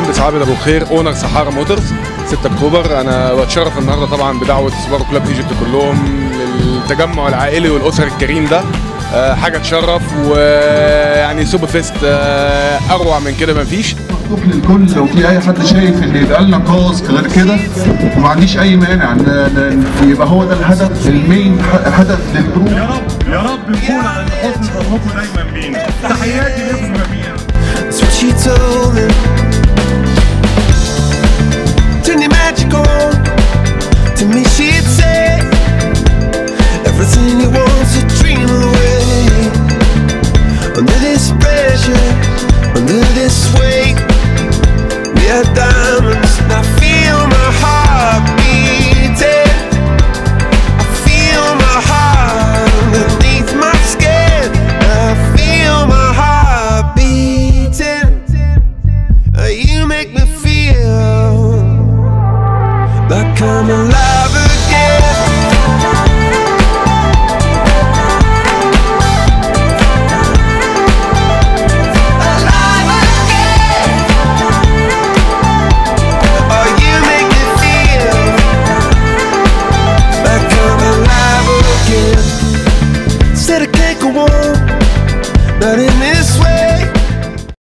مهندس عابد ابو خير اونر صحارى موتورز 6 اكتوبر انا بتشرف النهارده طبعا بدعوه سبارو كلاب ايجيبت كلهم للتجمع العائلي والاسري الكريم ده آه، حاجه تشرف ويعني سوبر فيست آه، اروع من كده مفيش مفتوح للكل لو في اي حد شايف ان يبقى لنا كاز غير كده وما عنديش اي مانع ان إن يبقى هو ده الهدف المين ح- هدف للجروب يا رب يا رب نكون عند حسن ظنكم دايما بينا تحياتي لكم جميعا That's what she told me. Turn your magic on. To me, she'd say everything you want's a dream away. Under this pressure, under this weight, we are diamonds. And I feel my heart beating. I feel my heart underneath my skin. I feel my heart beating. Uh, You make me feel like I'm alive again.